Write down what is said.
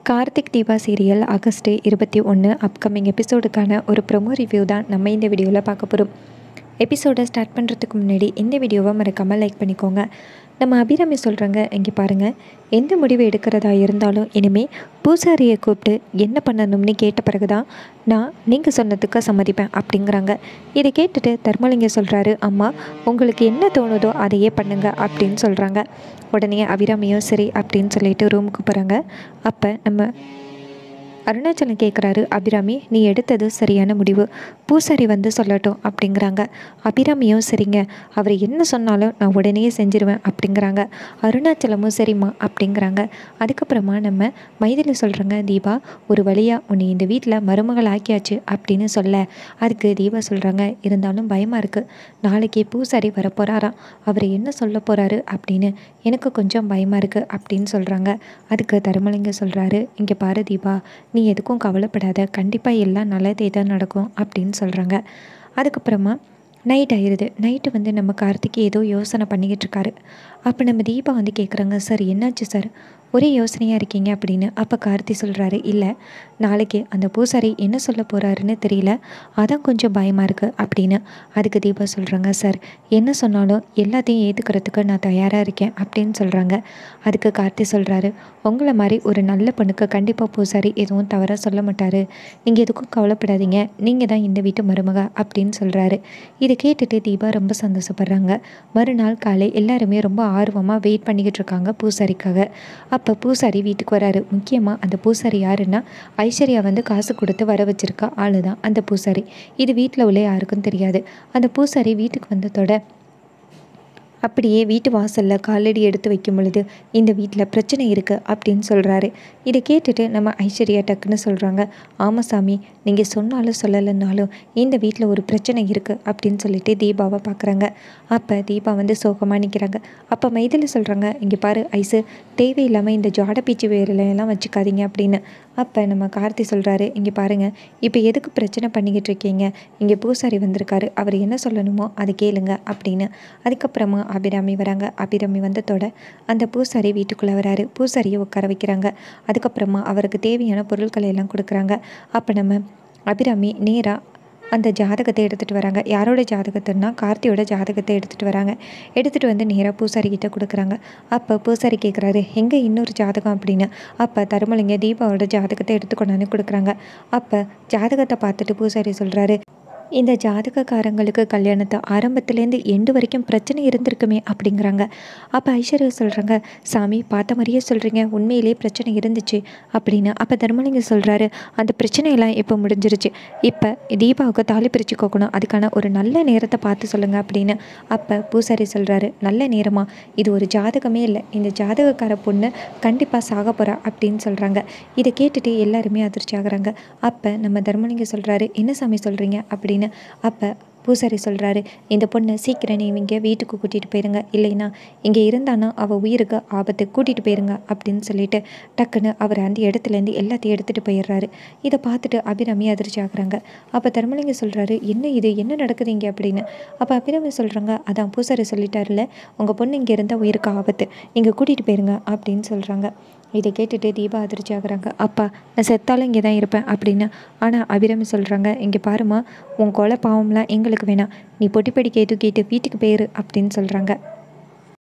Karthik Deepa serial August இருபத்தி ஒன்று upcoming எபிசோடுக்கான ஒரு ப்ரொமோ ரிவ்யூ தான் நம்ம இந்த வீடியோவில் பார்க்க போகிறோம் எபிசோடை ஸ்டார்ட் பண்ணுறதுக்கு முன்னாடி இந்த வீடியோவை மறக்காமல் லைக் பண்ணிக்கோங்க நம்ம அபிராமி சொல்கிறாங்க இங்கே பாருங்கள் எந்த முடிவு எடுக்கிறதா இருந்தாலும் இனிமேல் பூசாரியை கூப்பிட்டு என்ன பண்ணணும்னு கேட்ட பிறகு தான் நான் நீங்கள் சொன்னதுக்கு சம்மதிப்பேன் அப்படிங்கிறாங்க இதை கேட்டுட்டு தர்மலிங்க சொல்கிறாரு அம்மா உங்களுக்கு என்ன தோணுதோ அதையே பண்ணுங்க அப்படின்னு சொல்கிறாங்க உடனே அபிராமியும் சரி அப்படின்னு சொல்லிட்டு ரூமுக்கு போகிறாங்க அப்போ நம்ம அருணாச்சலம் கேட்குறாரு அபிராமி நீ எடுத்தது சரியான முடிவு பூசாரி வந்து சொல்லட்டும் அப்படிங்கிறாங்க அபிராமியும் சரிங்க அவர் என்ன சொன்னாலும் நான் உடனே செஞ்சிருவேன் அப்படிங்கிறாங்க அருணாச்சலமும் சரிம்மா அப்படிங்கிறாங்க அதுக்கப்புறமா நம்ம மைதிலி சொல்கிறாங்க தீபா ஒரு வழியாக உன்னை இந்த வீட்டில் மருமகள் ஆக்கியாச்சு அப்படின்னு சொல்ல அதுக்கு தீபா சொல்கிறாங்க இருந்தாலும் பயமாக இருக்குது நாளைக்கு பூசாரி வரப்போகிறாராம் அவர் என்ன சொல்ல போகிறாரு அப்படின்னு எனக்கு கொஞ்சம் பயமாக இருக்குது அப்படின்னு சொல்கிறாங்க அதுக்கு தருமலிங்க சொல்கிறாரு இங்கே பாரு தீபா நீ எதுக்கும் கவலைப்படாத கண்டிப்பாக எல்லாம் நல்லதே தான் நடக்கும் அப்படின்னு சொல்கிறாங்க அதுக்கப்புறமா நைட் ஆயிடுது நைட்டு வந்து நம்ம கார்த்திக் ஏதோ யோசனை பண்ணிக்கிட்டு இருக்காரு அப்போ நம்ம தீபா வந்து கேட்குறாங்க சார் என்னாச்சு சார் ஒரே யோசனையாக இருக்கீங்க அப்படின்னு அப்போ கார்த்தி சொல்கிறாரு இல்லை நாளைக்கு அந்த பூசாரி என்ன சொல்ல போகிறாருன்னு தெரியல அதான் கொஞ்சம் பயமாக இருக்குது அப்படின்னு அதுக்கு தீபா சொல்கிறாங்க சார் என்ன சொன்னாலும் எல்லாத்தையும் ஏற்றுக்கிறதுக்கு நான் தயாராக இருக்கேன் அப்படின்னு சொல்கிறாங்க அதுக்கு கார்த்தி சொல்கிறாரு உங்களை மாதிரி ஒரு நல்ல பொண்ணுக்கு கண்டிப்பாக பூசாரி எதுவும் தவறாக சொல்ல மாட்டார் நீங்கள் எதுக்கும் கவலைப்படாதீங்க நீங்கள் தான் இந்த வீட்டு மருமக அப்படின்னு சொல்கிறாரு இதை கேட்டுட்டு தீபா ரொம்ப சந்தோஷப்படுறாங்க மறுநாள் காலை எல்லாருமே ரொம்ப ஆர்வமாக வெயிட் பண்ணிக்கிட்டு இருக்காங்க பூசாரிக்காக அப்போ பூசாரி வீட்டுக்கு வராரு முக்கியமாக அந்த பூசாரி யாருன்னா ஐஸ்வர்யா வந்து காசு கொடுத்து வர வச்சிருக்க ஆளு தான் அந்த பூசாரி இது வீட்டில் உள்ள யாருக்கும் தெரியாது அந்த பூசாரி வீட்டுக்கு வந்ததோட அப்படியே வீட்டு வாசலில் காலடி எடுத்து வைக்கும் பொழுது இந்த வீட்டில் பிரச்சனை இருக்குது அப்படின்னு சொல்கிறாரு இதை கேட்டுட்டு நம்ம ஐஸ்வர்யா டக்குன்னு சொல்கிறாங்க ஆமாம் சாமி நீங்கள் சொன்னாலும் சொல்லலைன்னாலும் இந்த வீட்டில் ஒரு பிரச்சனை இருக்குது அப்படின்னு சொல்லிட்டு தீபாவை பார்க்குறாங்க அப்போ தீபா வந்து சோகமாக நிற்கிறாங்க அப்போ மைதில் சொல்கிறாங்க இங்கே பாரு ஐஸு தேவையில்லாமல் இந்த ஜாட பீச்சு வேலையெல்லாம் வச்சுக்காதீங்க அப்படின்னு அப்போ நம்ம கார்த்தி சொல்கிறாரு இங்கே பாருங்கள் இப்போ எதுக்கு பிரச்சனை பண்ணிக்கிட்டு இருக்கீங்க இங்கே பூசாரி வந்திருக்காரு அவர் என்ன சொல்லணுமோ அதை கேளுங்க அப்படின்னு அதுக்கப்புறமா அபிராமி வராங்க அபிராமி வந்ததோட அந்த பூசாரி வீட்டுக்குள்ளே வராரு பூசாரியை உட்கார வைக்கிறாங்க அதுக்கப்புறமா அவருக்கு தேவையான பொருட்களை எல்லாம் கொடுக்குறாங்க அப்போ நம்ம அபிராமி நேராக அந்த ஜாதகத்தை எடுத்துகிட்டு வராங்க யாரோட ஜாதகத்தைன்னா கார்த்தியோட ஜாதகத்தை எடுத்துகிட்டு வராங்க எடுத்துகிட்டு வந்து நேராக பூசாரி கிட்ட கொடுக்குறாங்க அப்போ பூசாரி கேட்குறாரு எங்கே இன்னொரு ஜாதகம் அப்படின்னு அப்போ தருமலிங்க தீபாவோட ஜாதகத்தை எடுத்து கொண்டாந்து கொடுக்குறாங்க அப்போ ஜாதகத்தை பார்த்துட்டு பூசாரி சொல்கிறாரு இந்த ஜாதகக்காரங்களுக்கு கல்யாணத்தை ஆரம்பத்துலேருந்து எண்டு வரைக்கும் பிரச்சனை இருந்திருக்குமே அப்படிங்கிறாங்க அப்போ ஐஸ்வர்யா சொல்கிறாங்க சாமி பார்த்த மாதிரியே சொல்கிறீங்க உண்மையிலே பிரச்சனை இருந்துச்சு அப்படின்னு அப்போ தர்மலிங்கம் சொல்கிறாரு அந்த பிரச்சனையெல்லாம் இப்போ முடிஞ்சிருச்சு இப்போ தீபாவுக்கு தாலி பிரித்து கோக்கணும் அதுக்கான ஒரு நல்ல நேரத்தை பார்த்து சொல்லுங்கள் அப்படின்னு அப்போ பூசாரி சொல்கிறாரு நல்ல நேரமா இது ஒரு ஜாதகமே இல்லை இந்த ஜாதகக்கார பொண்ணு கண்டிப்பாக சாக போகிறா அப்படின்னு சொல்கிறாங்க இதை கேட்டுட்டு எல்லாருமே அதிர்ச்சி ஆகுறாங்க அப்போ நம்ம தர்மலிங்கம் சொல்கிறாரு என்ன சாமி சொல்கிறீங்க அப்படின்னு அப்போ பூசாரி சொல்கிறாரு இந்த பொண்ணை சீக்கிரம் நீங்க வீட்டுக்கு கூட்டிகிட்டு போயிருங்க இல்லைன்னா இங்கே இருந்தானா அவள் உயிருக்கு ஆபத்து கூட்டிகிட்டு போயிருங்க அப்படின்னு சொல்லிட்டு டக்குன்னு அவர் அந்த இடத்துலேருந்து எல்லாத்தையும் எடுத்துகிட்டு போயிடுறாரு இதை பார்த்துட்டு அபிராமி அதிர்ச்சி ஆகுறாங்க அப்போ தர்மலிங்க சொல்கிறாரு என்ன இது என்ன நடக்குது இங்கே அப்படின்னு அப்போ அபிராமி சொல்கிறாங்க அதான் பூசாரி சொல்லிட்டாருல உங்கள் பொண்ணு இங்கே இருந்தால் உயிருக்கு ஆபத்து நீங்கள் கூட்டிகிட்டு போயிருங்க அப்படின்னு சொல்கிறாங்க இதை கேட்டுட்டு தீபா அதிர்ச்சி ஆகுறாங்க அப்பா நான் செத்தாலும் இங்கே தான் இருப்பேன் அப்படின்னு ஆனால் அபிராமி சொல்கிறாங்க இங்கே பாருமா உன் கொலை பாவம்லாம் எங்களுக்கு வேணாம் நீ பொட்டி படிக்க தூக்கிட்டு வீட்டுக்கு போயிரு அப்படின்னு சொல்கிறாங்க